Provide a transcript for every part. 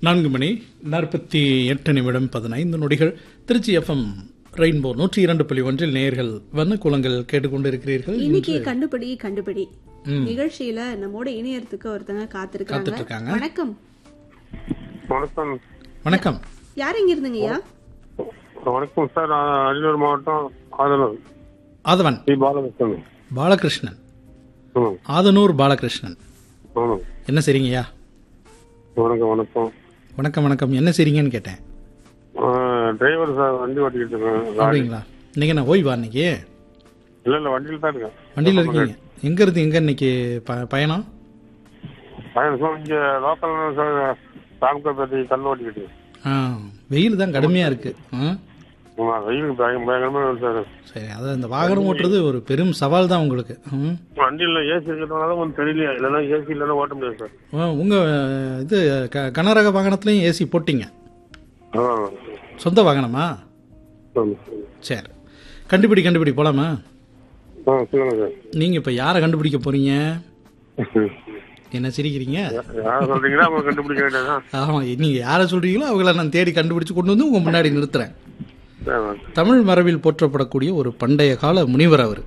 நான்கு மணி நாற்பத்தி எட்டு நிமிடம் பதினைந்து நொடிகள் திருச்சி எஃப்எம் ரெயின்போ நூற்றி இரண்டு புள்ளி ஒன்றில் நேயர்கள் வண்ணக்குளங்கள் கேட்டுக்கொண்டிருக்கிறீர்கள் இன்னைக்கு கண்டுபிடி கண்டுபிடி நிகழ்ச்சியில நம்மோட இணையறதுக்கு ஒருத்தங்க காத்துட்டு காத்திருக்காங்க இருக்காங்க. வணக்கம் வணக்கம் வணக்கம் யார் எங்க இருந்தீங்கய்யா வணக்கம் சார் நான் அரியலூர் மாவட்டம் ஆதனூர் ஆதவன் ஸ்ரீ பாலகிருஷ்ணன் பாலகிருஷ்ணன் ம் ஆதனூர் பாலகிருஷ்ணன் ஆமாம் என்ன செய்றீங்கய்யா வணக்கம் வணக்கம் வணக்கம் வணக்கம் என்ன செய்றீங்கன்னு கேட்டேன் டிரைவர் சார் வண்டி ஓட்டிக்கிட்டு இருக்கேன் காடி அப்படிங்களா இன்னைக்கு என்ன ஓய்வா இன்னைக்கு இல்லை இல்லை வண்டியில் தான் இருக்கேன் வண்டியில் இருக்கீங்க எங்க இருந்து எங்க இன்னைக்கு ப- பயணம் பையன் சார் இங்கே லோக்கல் சார் ராம்கப்பேட்டை கல் ஓட்டிக்கிட்டு ஆ வெயில் தான் கடுமையா இருக்கு ஆ ஆமாம் வெயிலுக்கு பயங்கர பயங்கரமாக இருக்கு சார் சரி அதான் இந்த வாகனம் ஓட்டுறது ஒரு பெரும் சவால் தான் உங்களுக்கு ம். வண்டியில் ஏசி இருக்கிறதுனால தான் கொஞ்சம் தெரியலையா இல்லைன்னா ஏசி இல்லைன்னா ஓட்ட முடியாது சார் ஆ, உங்க அஹ், இது க- கனரக வாகனத்துலயும் ஏசி போட்டீங்க ஆ சொந்த வாகனமா ஆமாம் சரி கண்டுபிடி கண்டுபிடி போலாமா ஆ சொல்லுங்கள் சார் நீங்க இப்ப யாரை கண்டுபிடிக்க போறீங்க என்ன சிரிக்கிறீங்க யார் சொல்கிறீங்களா அவங்க கண்டுபிடிக்க வேண்டியதான் ஆமா நீங்க யாரை சொல்றீங்களோ அவங்கள நான் தேடி கண்டுபிடிச்சு கொண்டு வந்து உங்க முன்னாடி நிறுத்துறேன் சரி தமிழ் மரபில் போற்றப்படக்கூடிய ஒரு பண்டைய கால முனிவர் அவர்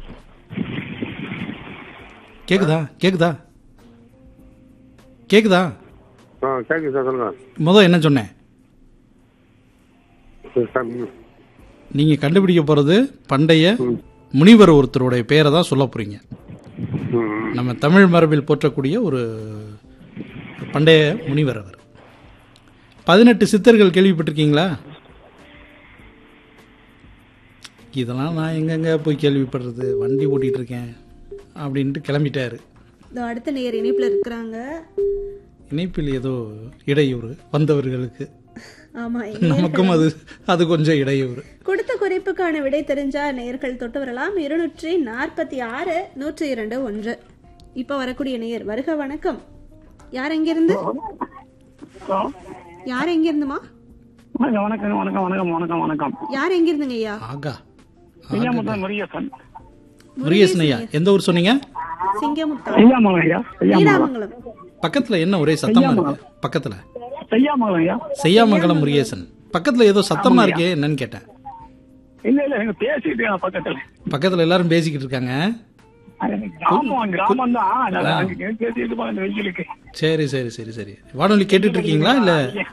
கேக்குதா கேக்குதா கேக்குதா ஆ கேட்குது சார் சொல்லுங்கள் முத என்ன சொன்னேன் சரி, சார் ம். நீங்க கண்டுபிடிக்க போறது பண்டைய முனிவர் ஒருத்தருடைய பேரை தான் சொல்ல போறீங்க ம் ம். நம்ம தமிழ் மரபில் போற்றக்கூடிய ஒரு பண்டைய முனிவர் அவர் பதினெட்டு சித்தர்கள் கேள்விப்பட்டிருக்கீங்களா இதெல்லாம் நான் எங்கெங்க போய் கேள்விப்படுறது வண்டி ஓட்டிட்டு இருக்கேன் அப்படின்ட்டு கிளம்பிட்டாரு இதோ அடுத்த நேர் இணைப்புல இருக்கிறாங்க இணைப்பில் ஏதோ இடையூறு வந்தவர்களுக்கு ஆமா நமக்கும் அது அது கொஞ்சம் இடையூறு கொடுத்த குறிப்புக்கான விடை தெரிஞ்சா நேயர்கள் தொட்டு வரலாம் இருநூற்றி நாற்பத்தி ஆறு நூற்றி இரண்டு ஒன்று இப்ப வரக்கூடிய நேயர் வருக வணக்கம் யார் எங்கிருந்து யார் எங்கிருந்துமா வணக்கம் வணக்கம் வணக்கம் வணக்கம் வணக்கம் வணக்கம் யார் எங்கிருந்துங்க ஐயா ஆகா ஐயாமத்தான் முருகேசன் முருகேசன் ஐயா எந்த ஊர் சொன்னீங்க சிங்கமுத்தம் ஐயாமலம் ஐயா ஐயாமலம் நீடாமங்கலம் பக்கத்துல என்ன ஒரே சத்தமா இருக்கு பக்கத்துல ஐயாமலம் ஐயா செய்யாமங்கலம் முருகேசன் பக்கத்துல ஏதோ சத்தமா இருக்கே என்னன்னு கேட்டேன் இல்ல இல்ல எங்க பேசிட்டு இருக்கேன் பக்கத்துல பக்கத்துல எல்லாரும் பேசிக்கிட்டு இருக்காங்க கிராமம் கிராமம் தான் அதனால அங்க பேசிட்டு இருப்போம் இந்த வெயிலுக்கு சரி சரி சரி சரி வானொலி கேட்டுட்டு இருக்கீங்களா இல்ல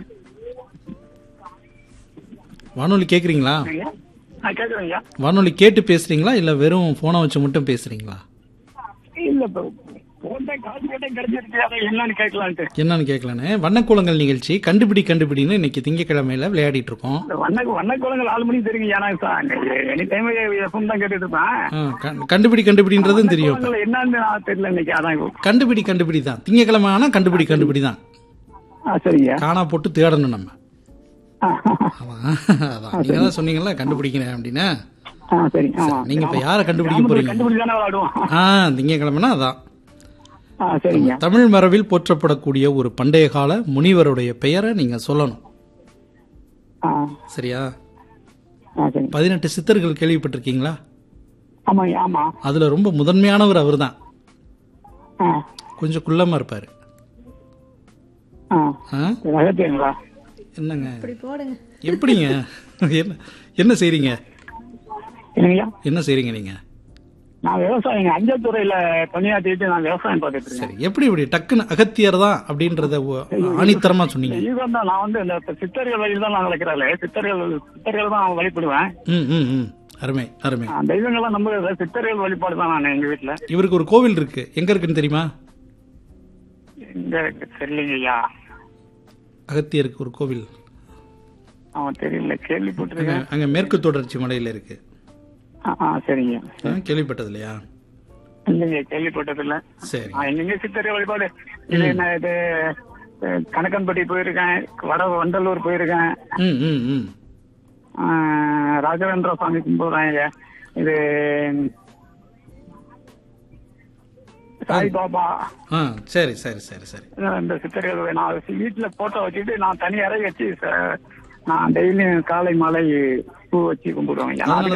வானொலி கேக்குறீங்களா ஐயா நான் கேக்குறேன் ஐயா வானொலி கேட்டு பேசுறீங்களா இல்ல வெறும் போனை வச்சு மட்டும் பேசுறீங்களா இல்ல இப்போ போன் தான் காசு கேட்டேன் கிடைச்சிருச்சு அதை என்னன்னு கேட்கலான்ட்டு என்னன்னு கேட்கலானே வண்ணக்குளங்கள் நிகழ்ச்சி கண்டுபிடி கண்டுபிடின்னு இன்னைக்கு திங்கக்கிழமையில விளையாடிட்டு இருக்கோம் இந்த வண்ண வண்ண குளங்கள் ஆறு மணிக்கு தெரியுங்க ஏன்னா எனி டைம் எஃப்எம் தான் கேட்டுட்டு இருப்பேன் ஆ, கண்- கண்டுபிடி கண்டுபிடின்றதும் தெரியும் இப்ப. குளங்கள் என்னன்னு நான் தெரியல இன்னைக்கு அதான் இப்போ. கண்டுபிடி கண்டுபிடி தான் திங்கக்கிழமை ஆனா கண்டுபிடி கண்டுபிடி தான் ஆ சரிங்க காணா போட்டு தேடணும் நம்ம ஆ, ஆமா அதான் நீங்க தான் சொன்னீங்கல்ல கண்டுபிடிக்கிறேன் அப்படின்னு ஆ சரி ஆமா நீங்க இப்ப யாரை கண்டுபிடிக்க கிராமத்துல போறீங்க கண்டுபிடிச்சு தானே விளையாடுவோம் ஆ திங்கக்கிழமைனா அதான் ஆ சரிங்க தமிழ் மரபில் போற்றப்படக்கூடிய ஒரு பண்டைய கால முனிவருடைய பெயரை நீங்க சொல்லணும் ஆ சரியா ஆ சரி பதினெட்டு சித்தர்கள் கேள்விப்பட்டிருக்கீங்களா ஆமாங்க ஆமா அதுல ரொம்ப முதன்மையானவர் அவர்தான் ஆ கொஞ்சம் குள்ளமா இருப்பாரு ஆ ஆ? ரகத்தியங்களா என்னங்க இப்படி போடுங்க எப்படிங்க என்ன என்ன செய்றீங்க என்னங்கய்யா என்ன செய்றீங்க நீங்க நான் விவசாயிங்க அஞ்சல் துறையில பணியாற்றிட்டு நான் விவசாயம் பார்த்துட்டு இருக்கேன் சரி எப்படி இப்படி டக்குன்னு அகத்தியர் தான் அப்படின்றத ஒ- ஆணித்தரமா சொன்னீங்க ஈவன் தான் நான் வந்து இந்த சித்தர்கள் வழியில் தான் நான் வளர்க்கிறாள் சித்தர்கள் சித்தர்கள் தான் வழிபடுவேன் ம் ம் ம் அருமை அருமை ஆ, தெய்வங்கள்லாம் நம்புறது சித்தர்கள் வழிபாடு தான் நான் எங்க வீட்டுல இவருக்கு ஒரு கோவில் இருக்கு எங்க இருக்குன்னு தெரியுமா இங்க தெரியலைங்க ஐயா அகத்தியருக்கு ஒரு கோவில் அவன் தெரியல கேள்விப்பட்டிருக்கேன் அங்க- அங்க மேற்கு தொடர்ச்சி மலையில இருக்கு ஆ, ஆ சரிங்க ஆ, கேள்விப்பட்டது இல்லையா இல்லைங்க கேள்விப்பட்டது இல்ல சரி எங்க சித்தர்கள் வழிபாடு இது என்ன இது அஹ், கணக்கன்பட்டி போயிருக்கேன் வட வண்டலூர் போயிருக்கேன் ம் ம் ம் ஆஹ் ராகவேந்திர சுவாமி கும்பிடுறாங்க இது சாய்பாபா ஆ சரி சரி சரி சரி இந்த சித்தர்கள் நான் வீட்டுல போட்டோ வச்சுட்டு நான் தனி அறை வச்சு ச- நான் டெய்லியும் காலை மாலை பூ வச்சு கும்பிடுவேன் அதனால